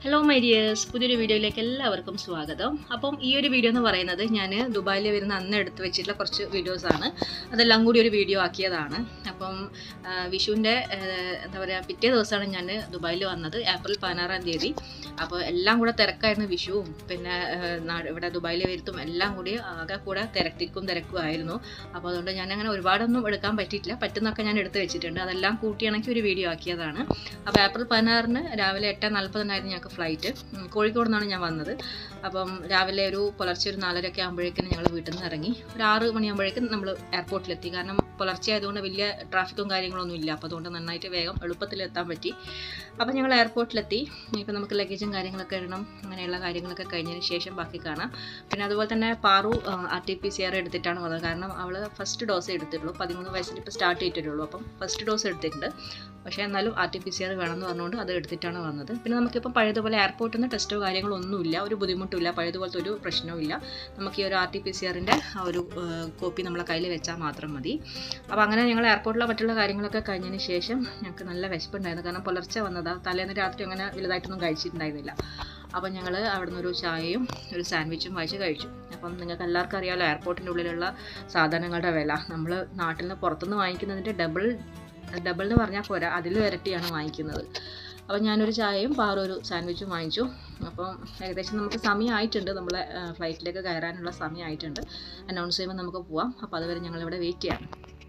hello my dears പുതിയൊരു വീഡിയോയിലേക്ക് എല്ലാവർക്കും സ്വാഗതം അപ്പം ഈ ഒരു വീഡിയോ എന്ന് പറയുന്നത് ഞാൻ ദുബായിൽ വരുന്ന അന്ന് എടുത്ത് വെച്ചിട്ടുള്ള കുറച്ച് വീഡിയോസാണ് അതെല്ലാം കൂടി ഒരു വീഡിയോ ആക്കിയതാണ് അപ്പം ആ, വിഷുവിൻ്റെ ആ, എന്താ പറയുക പിറ്റേ ദിവസമാണ് ഞാൻ ദുബായിൽ വന്നത് ഏപ്രിൽ പതിനാറാം തീയതി അപ്പോൾ എല്ലാം കൂടെ തിരക്കായിരുന്നു വിഷുവും പിന്നെ ആ, നാ- ഇവിടെ ദുബായിൽ വരുത്തും എല്ലാം കൂടി ആകെ കൂടെ തിരക്കിക്കും തിരക്കും ആയിരുന്നു അപ്പോൾ അതുകൊണ്ട് ഞാൻ അങ്ങനെ ഒരുപാടൊന്നും എടുക്കാൻ പറ്റിയിട്ടില്ല പറ്റുന്നൊക്കെ ഞാൻ എടുത്ത് വെച്ചിട്ടുണ്ട് അതെല്ലാം കൂട്ടിയാണെങ്കിൽ ഒരു വീഡിയോ ആക്കിയതാണ് അപ്പോൾ ഏപ്രിൽ പതിനാറിന് രാവിലെ എട്ട് നാൽപ്പതിനായിരുന്നു ഞങ്ങൾക്ക് ഫ്ലൈറ്റ് ഉം, കോഴിക്കോട് നിന്നാണ് ഞാൻ വന്നത് അപ്പം രാവിലെ ഒരു പുലർച്ചെ ഒരു നാലരയൊക്കെ ആകുമ്പോഴേക്കും ഞങ്ങൾ വീട്ടിൽ നിന്ന് ഇറങ്ങി ഒരു ആറ് മണിയാകുമ്പോഴേക്കും നമ്മൾ എയർപോർട്ടിലെത്തി കാരണം പുലർച്ചെ ആയതുകൊണ്ട് വലിയ ട്രാഫിക്കും കാര്യങ്ങളൊന്നും ഇല്ല അപ്പോൾ അതുകൊണ്ട് നന്നായിട്ട് വേഗം എളുപ്പത്തിൽ എത്താൻ പറ്റി അപ്പം ഞങ്ങൾ എയർപോർട്ടിലെത്തി ഇപ്പം നമുക്ക് ലഗേജും കാര്യങ്ങളൊക്കെ ഇടണം അങ്ങനെയുള്ള കാര്യങ്ങളൊക്കെ കഴിഞ്ഞതിന് ശേഷം ബാക്കി കാണാം പിന്നെ അതുപോലെ തന്നെ Paru R T P C R എടുത്തിട്ടാണ് വന്നത് കാരണം അവൾ ഫസ്റ്റ് ഡോസ് എടുത്തിട്ടുള്ളൂ പതിമൂന്ന് വയസ്സിൽ ഇപ്പോൾ സ്റ്റാർട്ട് ചെയ്തിട്ടുള്ളൂ അപ്പം ഫസ്റ്റ് ഡോസ് എടുത്തിട്ടുണ്ട് പക്ഷേ എന്നാലും R T P C R വേണമെന്ന് പറഞ്ഞുകൊണ്ട് അത് എടുത്തിട്ടാണ് വന്നത് പിന്നെ നമുക്കിപ്പോൾ പഴയതുപോലെ എയർപോർട്ടിൽ നിന്ന് ടെസ്റ്റോ കാര്യങ്ങളോ ഒന്നുമില്ല ഒരു ബുദ്ധിമുട്ടില്ല പഴയതുപോലത്തെ ഒരു പ്രശ്നവും ഇല്ല നമുക്ക് ഈ ഒരു ആർ ടി പി സി ആറിൻ്റെ ഒരു കോപ്പി നമ്മളെ കയ്യിൽ വെച്ചാൽ മാത്രം മതി അപ്പോൾ അങ്ങനെ ഞങ്ങൾ എയർപോർട്ടിലെ മറ്റുള്ള കാര്യങ്ങളൊക്കെ കഴിഞ്ഞതിന് ശേഷം ഞങ്ങൾക്ക് നല്ല വിശപ്പുണ്ടായിരുന്നു കാരണം പുലർച്ചെ വന്നതാണ് തലേന്ന് രാത്രി അങ്ങനെ വലുതായിട്ടൊന്നും കഴിച്ചിട്ടുണ്ടായിരുന്നില്ല അപ്പം ഞങ്ങൾ അവിടെ നിന്ന് ഒരു ചായയും ഒരു സാൻഡ്വിച്ചും വായിച്ച് കഴിച്ചു അപ്പം നിങ്ങൾക്ക് എല്ലാവർക്കും അറിയാമല്ലോ എയർപോർട്ടിൻ്റെ ഉള്ളിലുള്ള സാധനങ്ങളുടെ വില നമ്മൾ നാട്ടിൽ നിന്ന് പുറത്തുനിന്ന് വാങ്ങിക്കുന്നതിൻ്റെ ഡബിൾ ഡബിൾ എന്ന് പറഞ്ഞാൽ പോരാ അതിൽ ഇരട്ടിയാണ് വാങ്ങിക്കുന്നത് അപ്പം ഞാനൊരു ചായയും പാറും ഒരു സാൻഡ്വിച്ചും വാങ്ങിച്ചു അപ്പം ഏകദേശം നമുക്ക് സമയമായിട്ടുണ്ട് നമ്മളെ ഫ്ലൈറ്റിലേക്ക് കയറാനുള്ള സമയമായിട്ടുണ്ട് അനൗൺസ് ചെയ്യുമ്പോൾ നമുക്ക് പോവാം അപ്പോൾ അതുവരെ ഞങ്ങളിവിടെ വെയിറ്റ് ചെയ്യാം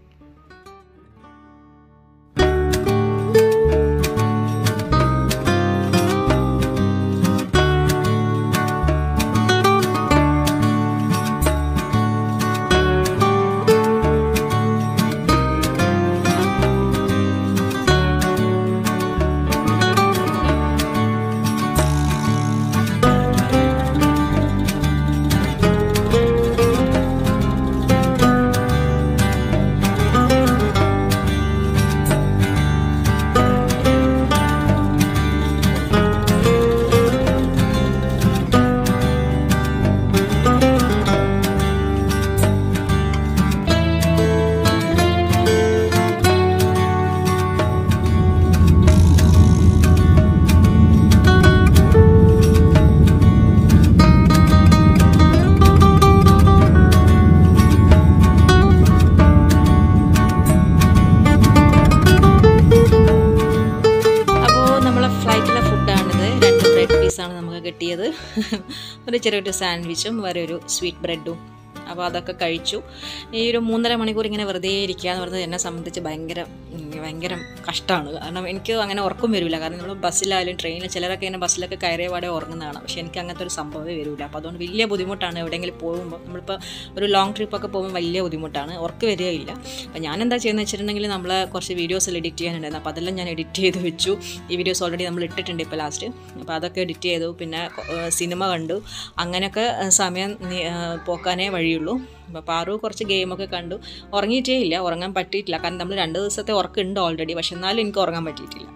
അപ്പോൾ നമ്മളെ ഫ്ലൈറ്റിലെ ഫുഡാണിത് രണ്ട് ബ്രെഡ് പീസാണ് നമുക്ക് കിട്ടിയത് ഒരു ചെറിയൊരു സാൻഡ്വിച്ചും വേറെ ഒരു സ്വീറ്റ് ബ്രെഡും അപ്പോൾ അതൊക്കെ കഴിച്ചു ഈ ഒരു മൂന്നര മണിക്കൂർ ഇങ്ങനെ വെറുതെ ഇരിക്കുക എന്ന് പറയുന്നത് എന്നെ സംബന്ധിച്ച് ഭയങ്കര ഉം, ഭയങ്കര കഷ്ടമാണ് കാരണം എനിക്ക് അങ്ങനെ ഉറക്കം വരില്ല കാരണം നമ്മൾ ബസ്സിലായാലും ട്രെയിനിൽ ചിലരൊക്കെ ഇങ്ങനെ ബസ്സിലൊക്കെ കയറിയ പാടെ ഉറങ്ങുന്നതാണ് പക്ഷേ എനിക്ക് അങ്ങനത്തെ ഒരു സംഭവമേ വരില്ല അപ്പോൾ അതുകൊണ്ട് വലിയ ബുദ്ധിമുട്ടാണ് എവിടെയെങ്കിലും പോകുമ്പോൾ നമ്മളിപ്പോൾ ഒരു ലോങ് ട്രിപ്പൊക്കെ പോകുമ്പോൾ വലിയ ബുദ്ധിമുട്ടാണ് ഉറക്കം വരികയില്ല അപ്പോൾ ഞാൻ എന്താ ചെയ്യുന്നത് വെച്ചിട്ടുണ്ടെങ്കിൽ നമ്മൾ കുറച്ച് വീഡിയോസ് എഡിറ്റ് ചെയ്യാനുണ്ടായിരുന്നു അപ്പോൾ അതെല്ലാം ഞാൻ എഡിറ്റ് ചെയ്ത് വെച്ചു ഈ വീഡിയോസ് ഓൾറെഡി നമ്മൾ ഇട്ടിട്ടുണ്ട് ഇപ്പോൾ ലാസ്റ്റ് അപ്പോൾ അതൊക്കെ എഡിറ്റ് ചെയ്തു പിന്നെ ഏഹ്, സിനിമ കണ്ടു അങ്ങനെയൊക്കെ ഏഹ്, സമയം നി- ഏഹ്, പോക്കാനേ വഴിയുള്ളൂ അപ്പോൾ പാറു കുറച്ച് ഗെയിമൊക്കെ കണ്ടു ഉറങ്ങിയിട്ടേ ഇല്ല ഉറങ്ങാൻ പറ്റിയിട്ടില്ല കാരണം നമ്മൾ രണ്ട് ദിവസത്തെ ഉറക്കമുണ്ട് ഓൾറെഡി പക്ഷെ എന്നാലും എനിക്ക് ഉറങ്ങാൻ പറ്റിയിട്ടില്ല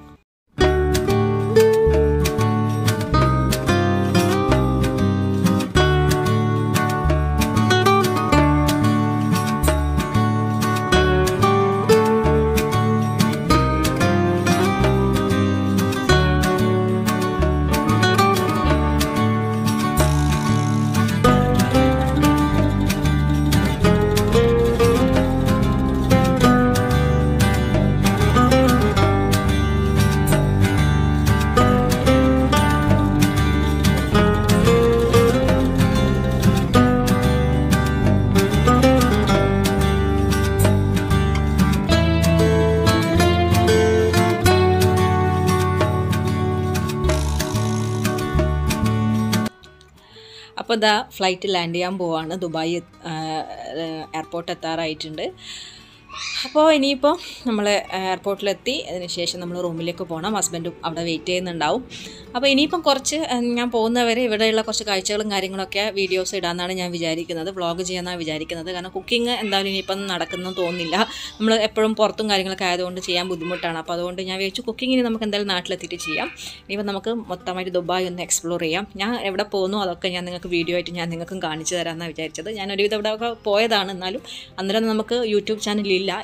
അപ്പോൾ ഇതാ ഫ്ലൈറ്റ് ലാൻഡ് ചെയ്യാൻ പോവാണ് ദുബായ് എയർപോർട്ട് എത്താറായിട്ടുണ്ട് അപ്പോൾ ഇനിയിപ്പോൾ നമ്മൾ എയർപോർട്ടിലെത്തി അതിന് ശേഷം നമ്മൾ റൂമിലേക്ക് പോകണം ഹസ്ബൻഡും അവിടെ വെയിറ്റ് ചെയ്യുന്നുണ്ടാവും അപ്പോൾ ഇനിയിപ്പം കുറച്ച് ഏഹ്, ഞാൻ പോകുന്നവരെ ഇവിടെയുള്ള കുറച്ച് കാഴ്ചകളും കാര്യങ്ങളൊക്കെ വീഡിയോസ് ഇടാമെന്നാണ് ഞാൻ വിചാരിക്കുന്നത് വ്ളോഗ് ചെയ്യാമെന്നാണ് വിചാരിക്കുന്നത് കാരണം കുക്കിംഗ് എന്തായാലും ഇനിയിപ്പം നടക്കുന്നു തോന്നുന്നില്ല നമ്മൾ എപ്പോഴും പുറത്തും കാര്യങ്ങളൊക്കെ ആയതുകൊണ്ട് ചെയ്യാൻ ബുദ്ധിമുട്ടാണ് അപ്പോൾ അതുകൊണ്ട് ഞാൻ വിചാരിച്ചു കുക്കിങ്ങിന് നമുക്ക് എന്തായാലും നാട്ടിലെത്തിയിട്ട് ചെയ്യാം ഇനിയിപ്പോൾ നമുക്ക് മൊത്തമായിട്ട് ദുബായ് ഒന്ന് എക്സ്പ്ലോർ ചെയ്യാം ഞാൻ എവിടെ പോകുന്നു അതൊക്കെ ഞാൻ നിങ്ങൾക്ക് വീഡിയോ ആയിട്ട് ഞാൻ നിങ്ങൾക്കും കാണിച്ചു തരാമെന്നാണ് വിചാരിച്ചത് ഞാൻ ഒരുവിധം ഇവിടെ ഒക്കെ പോയതാണ് എന്നാലും അന്നേരം നമുക്ക് യൂട്യൂബ് ചാനലില്ല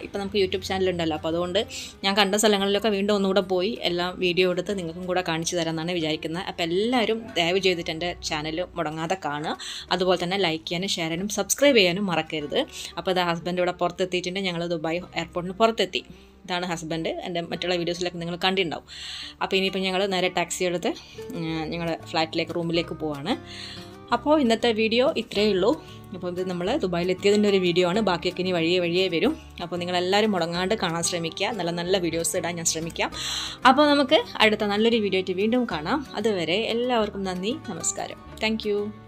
ഇപ്പോൾ നമുക്ക് യൂട്യൂബ് ചാനൽ ഉണ്ടല്ലോ അപ്പോൾ അതുകൊണ്ട് ഞാൻ കണ്ട സ്ഥലങ്ങളിലൊക്കെ വീണ്ടും ഒന്നുകൂടെ പോയി എല്ലാം വീഡിയോ എടുത്ത് നിങ്ങൾക്കും കൂടെ കാണിച്ചു തരാമെന്നാണ് വിചാരിക്കുന്നത് അപ്പോൾ എല്ലാവരും ദയവ് ചെയ്തിട്ട് എൻ്റെ ചാനൽ മുടങ്ങാതെ കാണുക അതുപോലെ തന്നെ ലൈക്ക് ചെയ്യാനും ഷെയർ ചെയ്യാനും സബ്സ്ക്രൈബ് ചെയ്യാനും മറക്കരുത് അപ്പോൾ ഇത് ഹസ്ബൻഡ് ഇവിടെ പുറത്തെത്തിയിട്ടുണ്ട് ഞങ്ങൾ ദുബായ് എയർപോർട്ടിന് പുറത്തെത്തി ഇതാണ് ഹസ്ബൻഡ് എൻ്റെ മറ്റുള്ള വീഡിയോസിലൊക്കെ നിങ്ങൾ കണ്ടിട്ടുണ്ടാവും അപ്പോൾ ഇനിയിപ്പോൾ ഞങ്ങൾ നേരെ ടാക്സി എടുത്ത് ഞങ്ങൾ ഫ്ലാറ്റിലേക്ക് റൂമിലേക്ക് പോവാണ് അപ്പോൾ ഇന്നത്തെ വീഡിയോ ഇത്രയേ ഉള്ളൂ അപ്പോൾ ഇത് നമ്മൾ ദുബായിലെത്തിയതിൻ്റെ ഒരു വീഡിയോ ആണ് ബാക്കിയൊക്കെ ഇനി വഴിയേ വഴിയേ വരും അപ്പോൾ നിങ്ങളെല്ലാവരും മുടങ്ങാണ്ട് കാണാൻ ശ്രമിക്കുക നല്ല നല്ല വീഡിയോസ് ഇടാൻ ഞാൻ ശ്രമിക്കാം അപ്പോൾ നമുക്ക് അടുത്ത നല്ലൊരു വീഡിയോ ആയിട്ട് വീണ്ടും കാണാം അതുവരെ എല്ലാവർക്കും നന്ദി നമസ്കാരം താങ്ക്